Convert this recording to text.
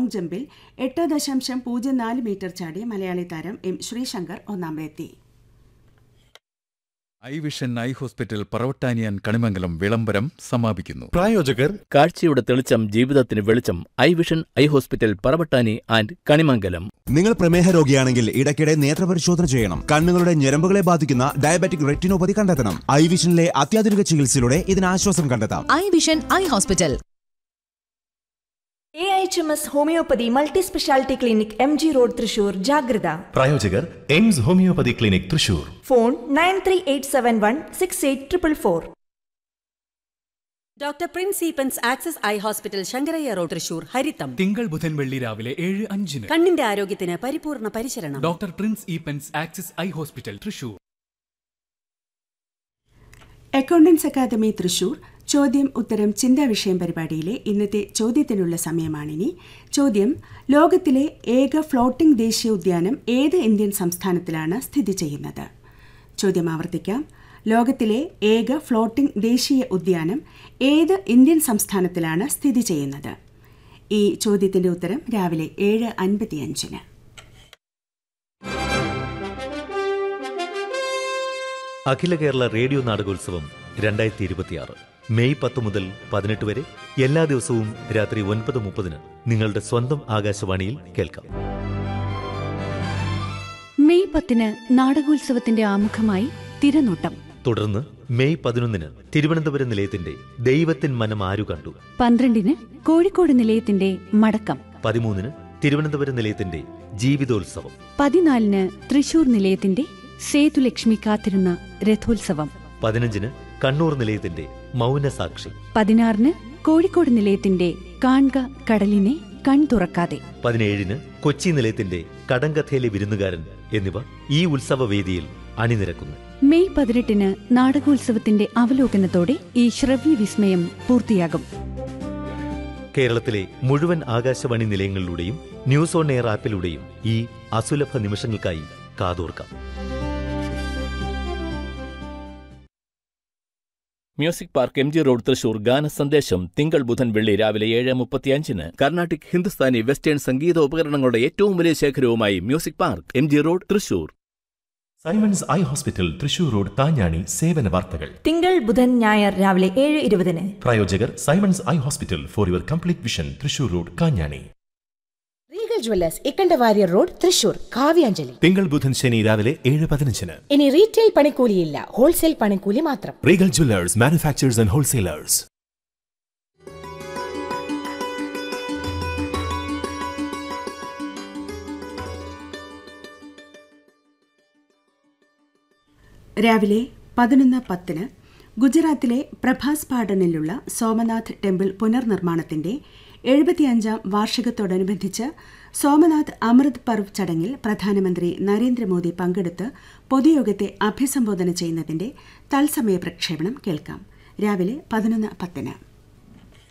long ജമ്പിൽ എട്ട് ദശാംശം പൂജ്യം നാല് മീറ്റർ ചാടി മലയാളി താരം എം ശ്രീശങ്കർ ഒന്നാമതെത്തി ഐ വിഷൻ ഐ ഹോസ്പിറ്റൽ പറവട്ടാനിയാൻ കണിമംഗലം വിളംബരം സമാപിക്കുന്നു പ്രായോജകർ കാഴ്ചയുടെ തെളിച്ചം ജീവിതത്തിന് വെളിച്ചം eye vision eye hospital Paravattani and Kanimangalam നിങ്ങൾ പ്രമേഹ രോഗിയാണെങ്കിൽ ഇടയ്ക്കിടെ നേത്രപരിശോധന ചെയ്യണം കണ്ണുകളുടെ ഞരമ്പുകളെ ബാധിക്കുന്ന ഡയബറ്റിക് റെറ്റിനോപ്പതി കണ്ടെത്തണം ഐ വിഷനിലെ അത്യാധുനിക ചികിത്സയിലൂടെ ഇതിന് ആശ്വാസം കണ്ടെത്താം eye vision eye hospital A H M S homoeopathy multi speciality clinic M G road Thrissur ജാഗ്രത പ്രായോജകർ AIMS homoeopathy clinic Thrissur phone nine three eight seven one six eight triple four doctor prince Eapen's access eye hospital Sankaraiah road Thrissur ഹരിത്തം തിങ്കൾ ബുധൻ വെള്ളി രാവിലെ ഏഴ് അഞ്ചിന് കണ്ണിന്റെ ആരോഗ്യത്തിന് പരിപൂർണ പരിചരണം doctor prince Eapen's axis eye hospital Thrissur accountants academy Thrissur ചോദ്യം ഉത്തരം ചിന്താ വിഷയം പരിപാടിയിലെ ഇന്നത്തെ ചോദ്യത്തിനുള്ള സമയമാണിനി ചോദ്യം ലോകത്തിലെ ഏക ഫ്ലോട്ടിംഗ് ദേശീയ ഉദ്യാനം ഏത് ഇന്ത്യൻ സംസ്ഥാനത്തിലാണ് സ്ഥിതി ചെയ്യുന്നത് ചോദ്യം ആവർത്തിക്കാം ലോകത്തിലെ ഏക ഫ്ലോട്ടിംഗ് ദേശീയ ഉദ്യാനം ഏത് ഇന്ത്യൻ സംസ്ഥാനത്തിലാണ് സ്ഥിതി ചെയ്യുന്നത് ഈ ചോദ്യത്തിന്റെ ഉത്തരം രാവിലെ ഏഴ് അൻപത്തിയഞ്ചിന് അഖില കേരള റേഡിയോ നാടകോത്സവം രണ്ടായിരത്തി ഇരുപത്തിയാറ് മെയ് പത്ത് മുതൽ പതിനെട്ട് വരെ എല്ലാ ദിവസവും രാത്രി ഒൻപത് മുപ്പതിന് നിങ്ങളുടെ സ്വന്തം ആകാശവാണിയിൽ കേൾക്കാം മെയ് പത്തിന് നാടകോത്സവത്തിന്റെ ആമുഖമായി തിരനോട്ടം തുടർന്ന് മെയ് പതിനൊന്നിന് തിരുവനന്തപുരം നിലയത്തിന്റെ ദൈവത്തിൻ മനം ആരു കണ്ടു പന്ത്രണ്ടിന് കോഴിക്കോട് നിലയത്തിന്റെ മടക്കം പതിമൂന്നിന് തിരുവനന്തപുരം നിലയത്തിന്റെ ജീവിതോത്സവം പതിനാലിന് തൃശൂർ നിലയത്തിന്റെ സേതുലക്ഷ്മി കാത്തിരുന്ന രഥോത്സവം പതിനഞ്ചിന് കണ്ണൂർ നിലയത്തിന്റെ മൗനസാക്ഷി പതിനാറിന് കോഴിക്കോട് നിലയത്തിന്റെ കാൺക കടലിനെ കൺ തുറക്കാതെ പതിനേഴിന് കൊച്ചി നിലയത്തിന്റെ കടങ്കഥയിലെ വിരുന്നുകാരൻ എന്നിവ ഈ ഉത്സവവേദിയിൽ അണിനിരക്കുന്നു മെയ് പതിനെട്ടിന് നാടകോത്സവത്തിന്റെ അവലോകനത്തോടെ ഈ ശ്രവ്യ വിസ്മയം പൂർത്തിയാകും കേരളത്തിലെ മുഴുവൻ ആകാശവാണി നിലയങ്ങളിലൂടെയും ന്യൂസ് ഓൺ എയർ ആപ്പിലൂടെയും ഈ അസുലഭ നിമിഷങ്ങൾക്കായി കാതോർക്കാം music park M G road Thrissur ഗാന സന്ദേശം തിങ്കൾ ബുധൻ വെള്ളി രാവിലെ ഏഴ് മുപ്പത്തിയഞ്ചിന് കർണാട്ടിക് ഹിന്ദുസ്ഥാനി വെസ്റ്റേൺ സംഗീത ഉപകരണങ്ങളുടെ ഏറ്റവും വലിയ ശേഖരവുമായി music park M G road Thrissur Simon's eye hospital Thrissur road താഞ്ഞാണി സേവന വാർത്തകൾ തിങ്കൾ ബുധൻ ഞായർ രാവിലെ ഏഴ് ഇരുപതിന് പ്രായോജകർ Simon's eye hospital for your complete vision Thrissur road Kanjani regal jewellers Ikkandawarrier road Thrissur Kavyanjali തിങ്കൾ ബുധൻ ശനി രാവിലെ ഏഴ് പതിനഞ്ചിന് ഇനി റീറ്റെയിൽ പണിക്കൂലിയില്ല ഹോൾസെയിൽ പണിക്കൂലി മാത്രം regal jewellers manufacturers and wholesalers രാവിലെ പതിനൊന്ന് പത്തിന് ഗുജറാത്തിലെ പ്രഭാസ് പാടനിലുള്ള സോമനാഥ് ടെമ്പിൾ പുനർനിർമ്മാണത്തിന്റെ എഴുപത്തിയഞ്ചാം വാർഷികത്തോടനുബന്ധിച്ച് സോമനാഥ് അമൃത് പർവ് ചടങ്ങിൽ പ്രധാനമന്ത്രി നരേന്ദ്രമോദി പങ്കെടുത്ത് പൊതുയോഗത്തെ അഭിസംബോധന ചെയ്യുന്നതിന്റെ തത്സമയ പ്രക്ഷേപണം കേൾക്കാം രാവിലെ പതിനൊന്ന് പത്തിന്